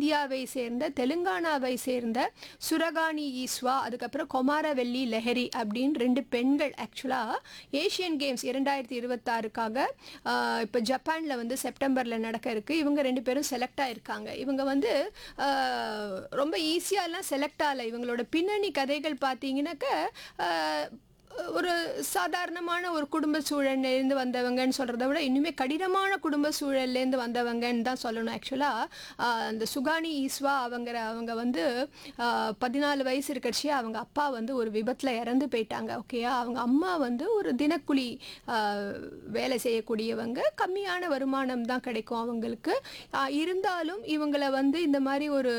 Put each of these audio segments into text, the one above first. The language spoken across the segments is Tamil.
இந்தியாவை சேர்ந்த தெலுங்கானாவை சேர்ந்த சுரகாணி ஈஸ்வா அதுக்கப்புறம் கொமாரவெல்லி லெஹரி அப்படின்னு ரெண்டு பெண்கள் ஆக்சுவலாக ஏஷியன் கேம்ஸ் இரண்டாயிரத்தி இருபத்தாறுக்காக இப்போ ஜப்பானில் வந்து செப்டம்பரில் நடக்க இருக்குது இவங்க ரெண்டு பேரும் செலக்ட் ஆயிருக்காங்க இவங்க வந்து ஆஹ், ரொம்ப ஈஸியாலாம் செலக்ட் ஆகலை இவங்களோட பின்னணி கதைகள் பார்த்தீங்கன்னாக்க ஆஹ், ஒரு சாதாரணமான ஒரு குடும்ப சூழல்லேருந்து வந்தவங்கன்னு சொல்கிறத விட இன்னுமே கடினமான குடும்ப சூழல்லேருந்து வந்தவங்கன்னு தான் சொல்லணும் ஆக்சுவலாக அந்த சுகானி ஈஸ்வா அவங்கிற அவங்க வந்து ஆஹ், பதினாலு வயசு இருக்கிறச்சே அவங்க அப்பா வந்து ஒரு விபத்தில் இறந்து போயிட்டாங்க ஓகேயா அவங்க அம்மா வந்து ஒரு தினக்கூலி ஆஹ், வேலை செய்யக்கூடியவங்க கம்மியான வருமானம் தான் கிடைக்கும் அவங்களுக்கு ஆஹ், இருந்தாலும் இவங்களை வந்து இந்த மாதிரி ஒரு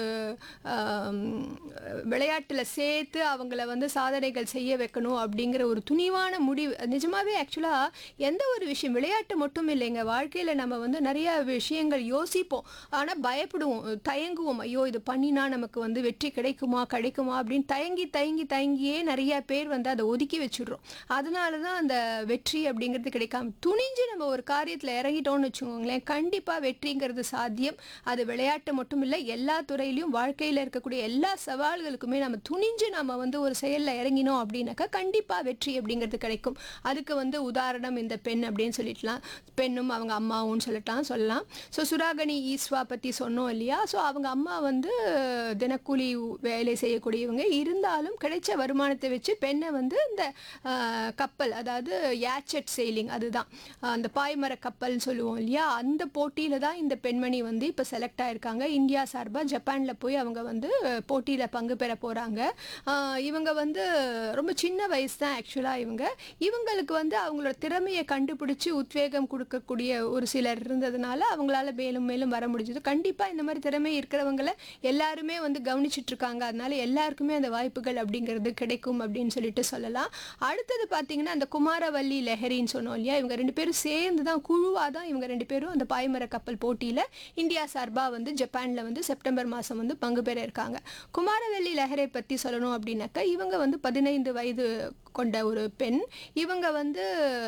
விளையாட்டில் சேர்த்து அவங்கள வந்து சாதனைகள் செய்ய வைக்கணும் அப்படிங்கிற ஒரு துணிவான முடிவு நிஜமாவே ஆக்சுவலாக எந்த ஒரு விஷயம் விளையாட்டு மட்டும் இல்லைங்க வாழ்க்கையில் நம்ம வந்து நிறைய விஷயங்கள் யோசிப்போம் ஆனால் பயப்படுவோம் தயங்குவோம் ஐயோ இது பண்ணினா நமக்கு வந்து வெற்றி கிடைக்குமா கிடைக்குமா அப்படின்னு தயங்கி தயங்கி தயங்கியே நிறைய பேர் வந்து அதை ஒதுக்கி வச்சுடுறோம் அதனால தான் அந்த வெற்றி அப்படிங்கிறது கிடைக்காம துணிஞ்சு நம்ம ஒரு காரியத்தில் இறங்கிட்டோம்னு வச்சுக்கோங்களேன் கண்டிப்பாக வெற்றிங்கிறது சாத்தியம் அது விளையாட்டு மட்டும் இல்லை எல்லா துறையிலையும் வாழ்க்கையில் இருக்கக்கூடிய எல்லா சவால்களுக்குமே நம்ம துணிஞ்சு நம்ம வந்து ஒரு செயலில் இறங்கினோம் அப்படின்னாக்கா கண்டிப்பாக வெற்றி அப்படிங்கிறது கிடைக்கும் அதுக்கு வந்து உதாரணம் இந்த பெண் அப்படின்னு சொல்லிடலாம் பெண்ணும் அவங்க அம்மாவும் சொல்லலாம் சொல்லலாம் ஸோ சுராகனி ஈஸ்வா பற்றி சொன்னோம் இல்லையா ஸோ அவங்க அம்மா வந்து தினக்கூலி வேலை செய்யக்கூடியவங்க இருந்தாலும் கிடைச்ச வருமானத்தை வச்சு பெண்ணை வந்து இந்த ஆஹ், கப்பல் அதாவது யாச்சட் செயிலிங் அதுதான் ஆஹ், அந்த பாய்மர கப்பல்னு சொல்லுவோம் இல்லையா அந்த போட்டியில் தான் இந்த பெண்மணி வந்து இப்போ செலக்ட் ஆயிருக்காங்க இந்தியா சார்பாக ஜப்பானில் போய் அவங்க வந்து போட்டியில் பங்கு பெற போகிறாங்க இவங்க வந்து ரொம்ப சின்ன வயசு தான் ஆக்சுவலாக இவங்க இவங்களுக்கு வந்து அவங்களோட திறமையை கண்டுபிடிச்சி உத்வேகம் கொடுக்கக்கூடிய ஒரு சிலர் இருந்ததுனால அவங்களால மேலும் மேலும் வர முடிஞ்சது கண்டிப்பாக இந்த மாதிரி திறமை இருக்கிறவங்கள எல்லாருமே வந்து கவனிச்சிட்டு இருக்காங்க அதனால எல்லாருக்குமே அந்த வாய்ப்புகள் அப்படிங்கிறது கிடைக்கும் அப்படின்னு சொல்லிட்டு சொல்லலாம் அடுத்தது பார்த்தீங்கன்னா அந்த குமாரவல்லி லெஹரின்னு சொன்னோம் இல்லையா இவங்க ரெண்டு பேரும் சேர்ந்து தான் குழுவாக தான் இவங்க ரெண்டு பேரும் அந்த பாய்மர கப்பல் போட்டியில் இந்தியா சார்பாக வந்து ஜப்பானில் வந்து செப்டம்பர் மாதம் வந்து பங்கு பெற இருக்காங்க குமாரவல்லி லெஹரை பற்றி சொல்லணும் அப்படின்னாக்கா இவங்க வந்து பதினைந்து வயது கொண்ட ஒரு பெண் இவங்க வந்து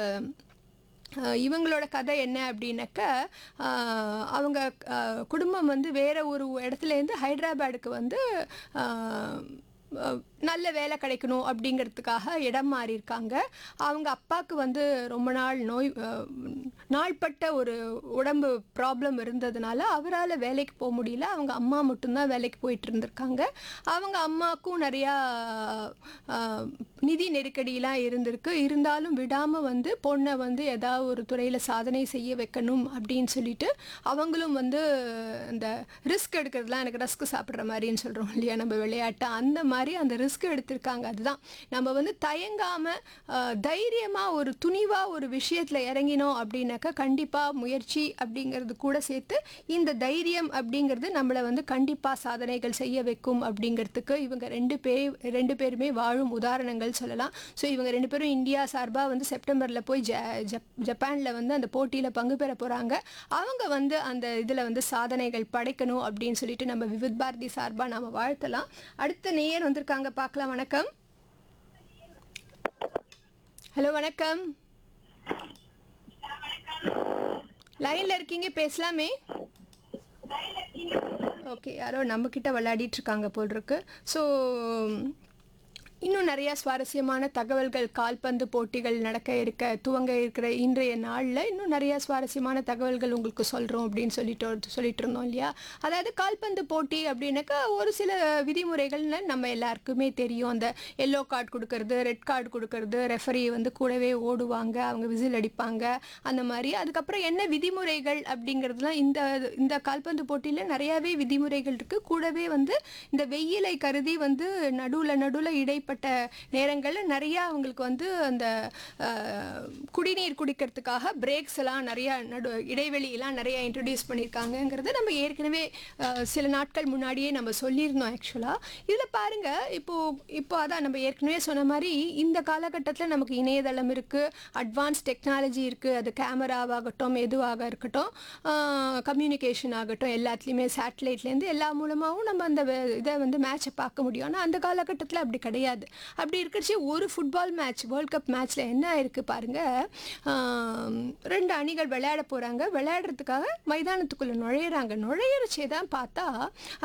அஹ் இவங்களோட கதை என்ன அப்படின்னாக்கா அஹ் அவங்க அஹ் குடும்பம் வந்து வேற ஒரு இடத்துலேருந்து ஹைதராபாடுக்கு வந்து அஹ் அஹ் நல்ல வேலை கிடைக்கணும் அப்படிங்கிறதுக்காக இடம் மாறியிருக்காங்க அவங்க அப்பாவுக்கு வந்து ரொம்ப நாள் நோய் அஹ், நாள்பட்ட ஒரு உடம்பு ப்ராப்ளம் இருந்ததுனால அவரால் வேலைக்கு போக முடியல அவங்க அம்மா மட்டும்தான் வேலைக்கு போயிட்டு இருந்திருக்காங்க அவங்க அம்மாவுக்கும் நிறையா அஹ், நிதி நெருக்கடியெலாம் இருந்திருக்கு இருந்தாலும் விடாமல் வந்து பொண்ணை வந்து ஏதாவது ஒரு துறையில் சாதனை செய்ய வைக்கணும் அப்படின்னு சொல்லிட்டு அவங்களும் வந்து இந்த ரிஸ்க் எடுக்கிறதுலாம் எனக்கு ரஸ்க் சாப்பிட்ற மாதிரின்னு சொல்கிறோம் இல்லையா நம்ம விளையாட்டு அந்த மாதிரி அந்த ரிஸ்க் எடுத்திருக்காங்க அதுதான் நம்ம வந்து தயங்காமல் தைரியமாக ஒரு துணிவாக ஒரு விஷயத்தில் இறங்கினோம் அப்படின்னாக்கா கண்டிப்பாக முயற்சி அப்படிங்கிறது கூட சேர்த்து இந்த தைரியம் அப்படிங்கிறது நம்மளை வந்து கண்டிப்பாக சாதனைகள் செய்ய வைக்கும் அப்படிங்கிறதுக்கு இவங்க ரெண்டு பேர் ரெண்டு பேருமே வாழும் உதாரணங்கள் சொல்லலாம் ஸோ இவங்க ரெண்டு பேரும் இந்தியா சார்பாக வந்து செப்டம்பரில் போய் ஜ ஜப் ஜப்பானில் வந்து அந்த போட்டியில் பங்கு பெற போகிறாங்க அவங்க வந்து அந்த இதில் வந்து சாதனைகள் படைக்கணும் அப்படின்னு சொல்லிட்டு நம்ம விவித் பாரதி சார்பாக நாம் வாழ்த்தலாம் அடுத்த நேயர் வந்திருக்காங்க பார்க்கலாம் வணக்கம் ஹலோ வணக்கம் லைன்ல இருக்கீங்க பேசலாமே ஓகே யாரோ நம்ம கிட்ட விளையாடிட்டு இருக்காங்க போல் இருக்கு ஸோ இன்னும் நிறைய சுவாரஸ்யமான தகவல்கள் கால்பந்து போட்டிகள் நடக்க இருக்க துவங்க இருக்கிற இன்றைய நாளில் இன்னும் நிறைய சுவாரஸ்யமான தகவல்கள் உங்களுக்கு சொல்கிறோம் அப்படின்னு சொல்லிட்டு சொல்லிட்டு இருந்தோம் இல்லையா அதாவது கால்பந்து போட்டி அப்படின்னாக்கா ஒரு சில விதிமுறைகள்னு நம்ம எல்லாருக்குமே தெரியும் அந்த எல்லோ கார்டு கொடுக்கறது ரெட் கார்டு கொடுக்கறது ரெஃபரி வந்து கூடவே ஓடுவாங்க அவங்க விசில் அடிப்பாங்க அந்த மாதிரி அதுக்கப்புறம் என்ன விதிமுறைகள் அப்படிங்கிறதுலாம் இந்த இந்த கால்பந்து போட்டியில் நிறையாவே விதிமுறைகள் இருக்குது கூடவே வந்து இந்த வெயிலை கருதி வந்து நடுவில் நடுவில் இடைப்பட்ட நேரங்களில் நிறையா அவங்களுக்கு வந்து அந்த அஹ், குடிநீர் குடிக்கிறதுக்காக பிரேக்ஸ் எல்லாம் நிறையா நடு இடைவெளியெல்லாம் நிறையா இன்ட்ரடியூஸ் பண்ணியிருக்காங்கங்கிறத நம்ம ஏற்கனவே அஹ், சில நாட்கள் முன்னாடியே நம்ம சொல்லியிருந்தோம் ஆக்சுவலாக இதில் பாருங்கள் இப்போது இப்போ அதான் நம்ம ஏற்கனவே சொன்ன மாதிரி இந்த காலகட்டத்தில் நமக்கு இணையதளம் இருக்குது அட்வான்ஸ் டெக்னாலஜி இருக்குது அது கேமராவாகட்டும் எதுவாக இருக்கட்டும் கம்யூனிகேஷன் ஆகட்டும் எல்லாத்துலேயுமே சேட்டலைட்லேருந்து எல்லா மூலமாகவும் நம்ம அந்த வே- இதை வந்து மேட்சை பார்க்க முடியும் ஆனால் அந்த காலகட்டத்தில் அப்படி கிடையாது அப்படி இருக்கிறச்சு ஒரு ஃபுட்பால் மேட்ச் வேர்ல்ட் கப் மேட்ச்சில் என்ன ஆயிருக்கு பாருங்க ஆம், ரெண்டு அணிகள் விளையாட போகிறாங்க விளையாடுறதுக்காக மைதானத்துக்குள்ளே நுழையிறாங்க நுழையிறச்சே தான் பார்த்தா